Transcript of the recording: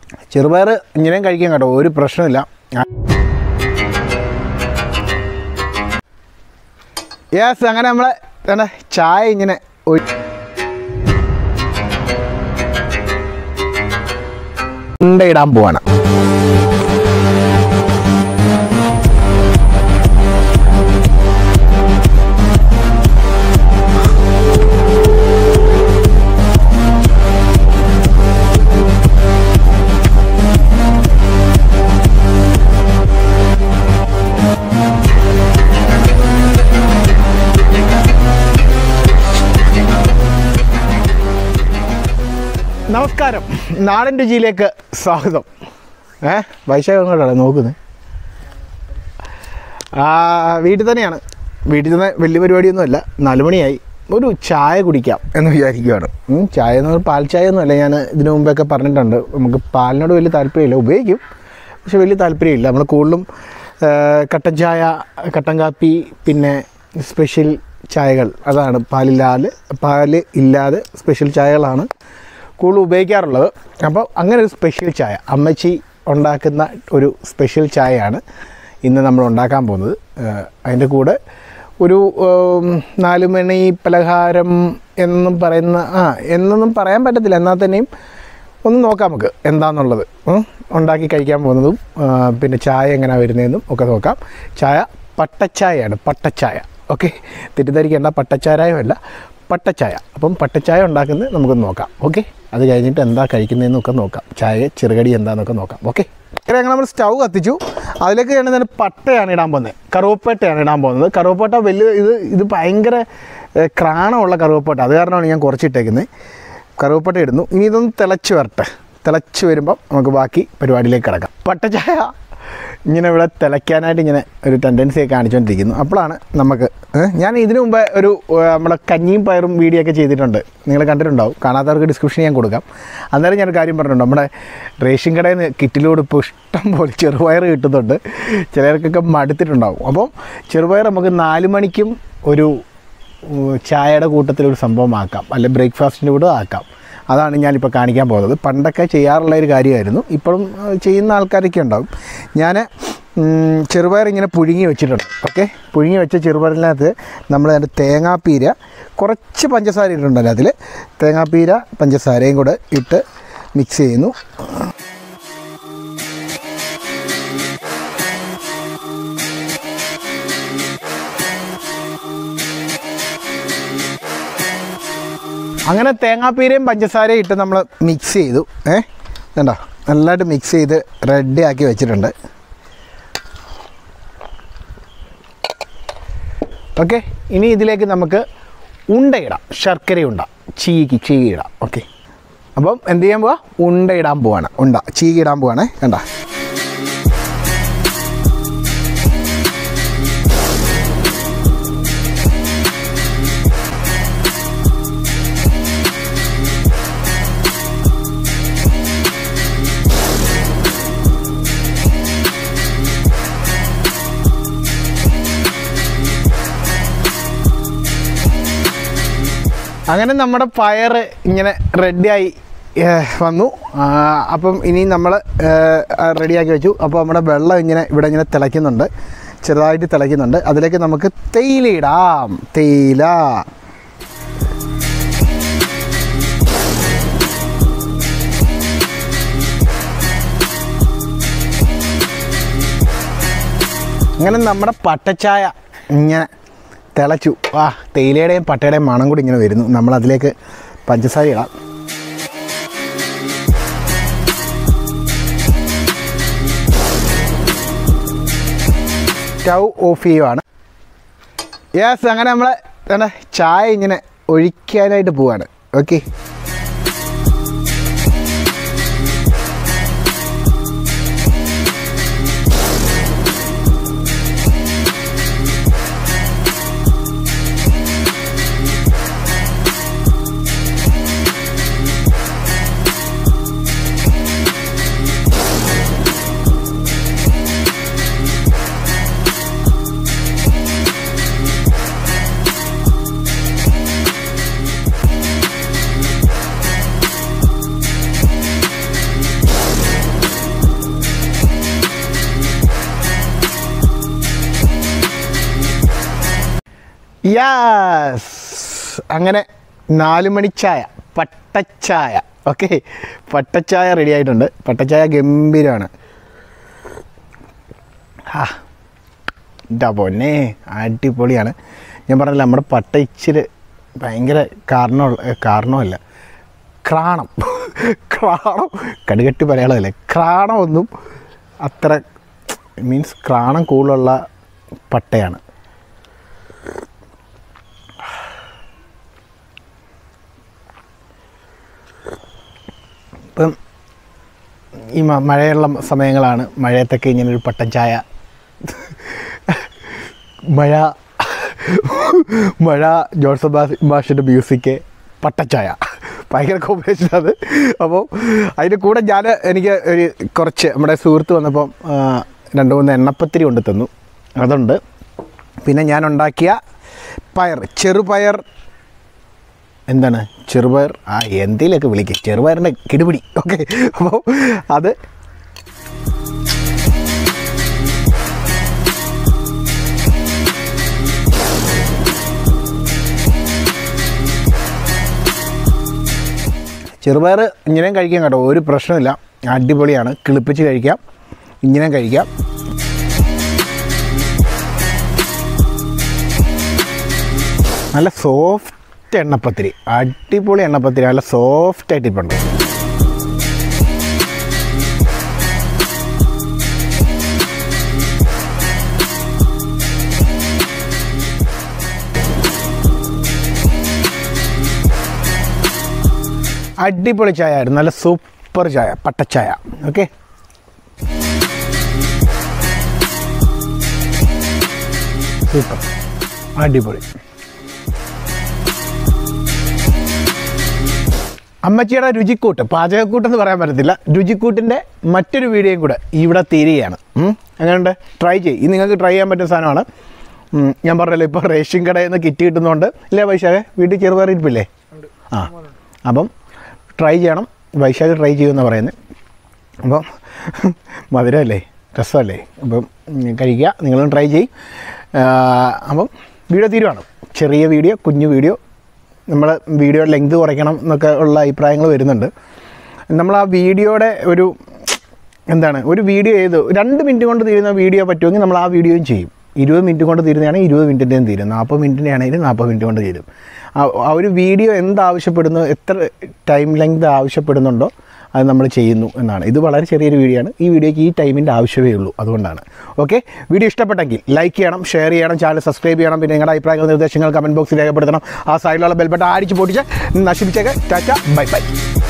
ചെറുപയർ ഇങ്ങനെയും കഴിക്കാൻ കേട്ടോ ഒരു പ്രശ്നമില്ല യെസ് അങ്ങനെ നമ്മളെ തന്നെ ചായ ഇങ്ങനെ ഒഴി- ഉണ്ടയിടാൻ പോവാണ് നമസ്കാരം നാടൻ രുചിയിലേക്ക് സ്വാഗതം ഏ വൈശാഖം കൊണ്ടാണ് നോക്കുന്നത് ആ, വീട്ടിൽ തന്നെയാണ് വീട്ടിൽ തന്നെ വലിയ പരിപാടിയൊന്നുമല്ല നാല് മണിയായി ഒരു ചായ കുടിക്കാം എന്ന് വിചാരിക്കുകയാണ് ഉം, ചായ എന്ന് പറഞ്ഞാൽ പാൽ ചായ ഒന്നുമല്ല ഞാൻ ഇതിനു മുമ്പൊക്കെ പറഞ്ഞിട്ടുണ്ട് നമുക്ക് പാലിനോട് വലിയ താല്പര്യമില്ല ഉപയോഗിക്കും പക്ഷെ വലിയ താല്പര്യമില്ല നമ്മൾ കൂടുതലും ആ, കട്ടൻ ചായ കട്ടൻ കാപ്പി പിന്നെ സ്പെഷ്യൽ ചായകൾ അതാണ് പാലില്ലാതെ പാല് ഇല്ലാതെ സ്പെഷ്യൽ ചായകളാണ് കൂടുതൽ ഉപയോഗിക്കാറുള്ളത് അപ്പോൾ അങ്ങനെ ഒരു സ്പെഷ്യൽ ചായ അമ്മച്ചി ഉണ്ടാക്കുന്ന ഒരു സ്പെഷ്യൽ ചായയാണ് ഇന്ന് നമ്മൾ ഉണ്ടാക്കാൻ പോകുന്നത് ഏഹ് അതിൻ്റെ കൂടെ ഒരു ഉം, നാല് മണി പലഹാരം എന്നും പറയുന്ന ആ എന്നൊന്നും പറയാൻ പറ്റത്തില്ല എന്നാൽ തന്നെയും ഒന്ന് നോക്കാം നമുക്ക് എന്താണെന്നുള്ളത് ഉം. ഉണ്ടാക്കി കഴിക്കാൻ പോകുന്നതും ആ, പിന്നെ ചായ എങ്ങനെയാണ് വരുന്നതെന്നും ഒക്കെ നോക്കാം ചായ പട്ടച്ചായയാണ് പട്ടച്ചായ ഓക്കെ തെറ്റിദ്ധരിക്കേണ്ട പട്ടച്ചാരായമല്ല പട്ടച്ചായ അപ്പം പട്ടച്ചായ ഉണ്ടാക്കുന്നത് നമുക്കൊന്ന് നോക്കാം ഓക്കെ അത് കഴിഞ്ഞിട്ട് എന്താ കഴിക്കുന്നതെന്നൊക്കെ നോക്കാം ചായ ചെറുകടി എന്താണെന്നൊക്കെ നോക്കാം ഓക്കെ അങ്ങനെ നമ്മൾ സ്റ്റൗ കത്തിച്ചു അതിലേക്ക് ഞാൻ തന്നെ പട്ടയാണ് ഇടാൻ പോകുന്നത് കറുവപ്പട്ടയാണ് ഇടാൻ പോകുന്നത് കറുവപ്പട്ട വലിയ ഇത് ഇത് ഭയങ്കര ഏഹ്, ക്രാണമുള്ള കറുവപ്പട്ട അത് കാരണമാണ് ഞാൻ കുറച്ചിട്ടേക്കുന്നത് കറുവപ്പട്ട ഇടുന്നു ഇനി ഇതൊന്ന് തിളച്ച് വരട്ടെ തിളച്ച് വരുമ്പം നമുക്ക് ബാക്കി പരിപാടിയിലേക്ക് കിടക്കാം പട്ടച്ചായ ഇങ്ങനെ ഇവിടെ തിളയ്ക്കാനായിട്ട് ഇങ്ങനെ ഒരു ടെൻഡൻസി ഒക്കെ കാണിച്ചുകൊണ്ടിരിക്കുന്നു അപ്പോഴാണ് നമുക്ക് ഏ, ഞാൻ ഇതിനു മുമ്പ് ഒരു ഏ, നമ്മുടെ കഞ്ഞിയും പയറും വീഡിയോ ഒക്കെ ചെയ്തിട്ടുണ്ട് നിങ്ങൾ കണ്ടിട്ടുണ്ടാവും കാണാത്തവർക്ക് ഡിസ്ക്രിപ്ഷൻ ഞാൻ കൊടുക്കാം അന്നേരം ഞാനൊരു കാര്യം പറഞ്ഞിട്ടുണ്ട് നമ്മുടെ റേഷൻ കടയിൽ നിന്ന് കിറ്റിലോട് ഇപ്പോൾ ഇഷ്ടം പോലെ ചെറുപയർ കിട്ടുന്നുണ്ട് ചിലർക്കൊക്കെ മടുത്തിട്ടുണ്ടാവും അപ്പം ചെറുപയർ നമുക്ക് നാല് മണിക്കും ഒരു ഉം, ചായയുടെ കൂട്ടത്തിലൊരു സംഭവമാക്കാം അല്ലെ ബ്രേക്ക്ഫാസ്റ്റിൻ്റെ കൂടെ ആക്കാം അതാണ് ഞാനിപ്പോൾ കാണിക്കാൻ പോകുന്നത് പണ്ടൊക്കെ ചെയ്യാറുള്ള ഒരു കാര്യമായിരുന്നു ഇപ്പോഴും ആ, ചെയ്യുന്ന ആൾക്കാരൊക്കെ ഉണ്ടാവും ഞാൻ ഉം, ചെറുപയർ ഇങ്ങനെ പുഴുങ്ങി വെച്ചിട്ടുണ്ട് ഓക്കെ പുഴുങ്ങി വെച്ച ചെറുപയറിനകത്ത് നമ്മൾ അതിൻ്റെ തേങ്ങാപ്പീര കുറച്ച് പഞ്ചസാര ഇട്ടിട്ടുണ്ടല്ലോ അതിൽ തേങ്ങാപ്പീര പഞ്ചസാരയും കൂടെ ഇട്ട് മിക്സ് ചെയ്യുന്നു അങ്ങനെ തേങ്ങാപ്പീരയും പഞ്ചസാരയും ഇട്ട് നമ്മൾ മിക്സ് ചെയ്തു ഏ കണ്ടോ നല്ലതായിട്ട് മിക്സ് ചെയ്ത് റെഡി ആക്കി വെച്ചിട്ടുണ്ട് ഓക്കെ ഇനി ഇതിലേക്ക് നമുക്ക് ഉണ്ടയിടാം ശർക്കര ഉണ്ട ചീക്ക് ചീകിടാം ഓക്കെ അപ്പം എന്ത് ചെയ്യാൻ പോവാ ഉണ്ട ഇടാൻ പോവാണ് ഉണ്ട ചീകിടാൻ പോവാണ് കണ്ട അങ്ങനെ നമ്മുടെ പയർ ഇങ്ങനെ റെഡിയായി വന്നു ആ, അപ്പം ഇനി നമ്മൾ റെഡിയാക്കി വെച്ചു അപ്പോൾ നമ്മുടെ വെള്ളം ഇങ്ങനെ ഇവിടെ ഇങ്ങനെ തിളയ്ക്കുന്നുണ്ട് ചെറുതായിട്ട് തിളയ്ക്കുന്നുണ്ട് അതിലേക്ക് നമുക്ക് തേയില ഇടാം തേയില അങ്ങനെ നമ്മുടെ പട്ടച്ചായ ഇങ്ങനെ തിളച്ചു ആ തേയിലയുടെയും പട്ടയുടെയും മണം കൂടി ഇങ്ങനെ വരുന്നു നമ്മൾ അതിലേക്ക് പഞ്ചസാര ഇടാം സ്റ്റൗ ഓഫ് ചെയ്യുവാണ് യെസ് അങ്ങനെ നമ്മൾ എന്താ ചായ ഇങ്ങനെ ഒഴിക്കാനായിട്ട് പോവാണ് ഓക്കെ യാസ് അങ്ങനെ നാല് മണിച്ചായ പട്ടച്ചായ ഓക്കെ പട്ടച്ചായ റെഡി ആയിട്ടുണ്ട് പട്ടച്ചായ ഗംഭീരമാണ് ആ എൻ്റെ പൊന്നെ അടിപൊളിയാണ് ഞാൻ പറഞ്ഞില്ല നമ്മുടെ പട്ട ഇച്ചിരി ഭയങ്കര കാരണമുള്ള കാരണമല്ല ക്രാണം ക്രാണം കടുകട്ടി മലയാളമല്ലേ ക്രാണമൊന്നും അത്ര മീൻസ് ക്രാണം കൂടുതലുള്ള പട്ടയാണ് ഇപ്പം ഈ മ- മഴയുള്ള സമയങ്ങളാണ് മഴയത്തൊക്കെ ഇങ്ങനെ ഒരു പട്ടൻ ചായ മഴ മഴ ജോൺസൺ ബാസ് മാഷിൻ്റെ മ്യൂസിക് പട്ടച്ചായ ഭയങ്കര കോമ്പിനേഷൻ അത് അപ്പോൾ അതിൻ്റെ കൂടെ ഞാൻ എനിക്ക് ഒരു കുറച്ച് നമ്മുടെ സുഹൃത്ത് വന്നപ്പം ആ, രണ്ട് മൂന്ന് എണ്ണപ്പത്തിരി കൊണ്ട് തന്നു അതുണ്ട് പിന്നെ ഞാൻ ഉണ്ടാക്കിയ പയർ ചെറുപയർ എന്താണ് ചെറുപയർ ആ എന്തെങ്കിലുമൊക്കെ വിളിക്കുക ചെറുപയറിൻ്റെ കിടുപിടി ഓക്കെ അപ്പോൾ അത് ചെറുപയർ ഇങ്ങനെയും കഴിക്കാം കേട്ടോ ഒരു പ്രശ്നമില്ല അടിപൊളിയാണ് കിളിപ്പിച്ച് കഴിക്കാം ഇങ്ങനെയും കഴിക്കാം നല്ല സോഫ്റ്റ് എണ്ണപ്പത്തിരി അടിപൊളി എണ്ണപ്പത്തിരി നല്ല സോഫ്റ്റ് ആയിട്ട് ഇപ്പം ഉണ്ട് അടിപൊളി ചായ ആയിരുന്നു നല്ല സൂപ്പർ ചായ പട്ടച്ചായ ഓക്കെ സൂപ്പർ അടിപൊളി അമ്മച്ചിയുടെ രുചിക്കൂട്ട് പാചകക്കൂട്ടെന്ന് പറയാൻ പറ്റത്തില്ല രുചിക്കൂട്ടിൻ്റെ മറ്റൊരു വീഡിയോയും കൂടെ ഇവിടെ തീരുകയാണ് ഉം. അങ്ങനെയുണ്ട് ട്രൈ ചെയ്യും ഇത് നിങ്ങൾക്ക് ട്രൈ ചെയ്യാൻ പറ്റുന്ന സാധനമാണ് ഉം. ഞാൻ പറഞ്ഞല്ലോ ഇപ്പോൾ റേഷൻ കടയിൽ നിന്ന് കിറ്റ് കിട്ടുന്നതുകൊണ്ട് ഇല്ലേ വൈശാഖ് വീട്ടിൽ ചെറുപയറിരിപ്പില്ലേ ആ അപ്പം ട്രൈ ചെയ്യണം വൈശാഖ് ട്രൈ ചെയ്യുമെന്ന് പറയുന്നത് അപ്പം മധുരമല്ലേ രസമല്ലേ അപ്പം ഉം, കഴിക്കുക നിങ്ങളും ട്രൈ ചെയ്യും ആ, അപ്പം വീഡിയോ തീരുവാണ് ചെറിയ വീഡിയോ കുഞ്ഞു വീഡിയോ നമ്മൾ വീഡിയോ ലെങ്ത് കുറയ്ക്കണം എന്നൊക്കെ ഉള്ള അഭിപ്രായങ്ങൾ വരുന്നുണ്ട് നമ്മൾ ആ വീഡിയോയുടെ ഒരു എന്താണ് ഒരു വീഡിയോ ചെയ്ത് രണ്ട് മിനിറ്റ് കൊണ്ട് തീരുന്ന വീഡിയോ പറ്റുമെങ്കിൽ നമ്മൾ ആ വീഡിയോയും ചെയ്യും ഇരുപത് മിനിറ്റ് കൊണ്ട് തീരുന്നതാണെങ്കിൽ ഇരുപത് മിനിറ്റിൻ്റെയും തീരും നാൽപ്പത് മിനിറ്റിൻ്റെ ആണെങ്കിൽ നാൽപ്പത് മിനിറ്റ് കൊണ്ട് തീരും ആ- ആ ഒരു വീഡിയോ എന്താവശ്യപ്പെടുന്നു എത്ര ടൈം ലെങ്ത് ആവശ്യപ്പെടുന്നുണ്ടോ അത് നമ്മൾ ചെയ്യുന്നു എന്നാണ് ഇത് വളരെ ചെറിയൊരു വീഡിയോ ആണ് ഈ വീഡിയോയ്ക്ക് ഈ ടൈമിൻ്റെ ആവശ്യമേ ഉള്ളൂ അതുകൊണ്ടാണ് ഓക്കെ വീഡിയോ ഇഷ്ടപ്പെട്ടെങ്കിൽ ലൈക്ക് ചെയ്യണം ഷെയർ ചെയ്യണം ചാനൽ സബ്സ്ക്രൈബ് ചെയ്യണം പിന്നെ നിങ്ങളുടെ അഭിപ്രായങ്ങൾ നിർദ്ദേശങ്ങൾ കമൻറ്റ് ബോക്സിൽ രേഖപ്പെടുത്തണം ആ സൈഡിലുള്ള ബെൽബട്ടൺ അടിച്ച് പൊട്ടിച്ച് നശിപ്പിച്ചേക്ക് ടാറ്റ ബൈ ബൈ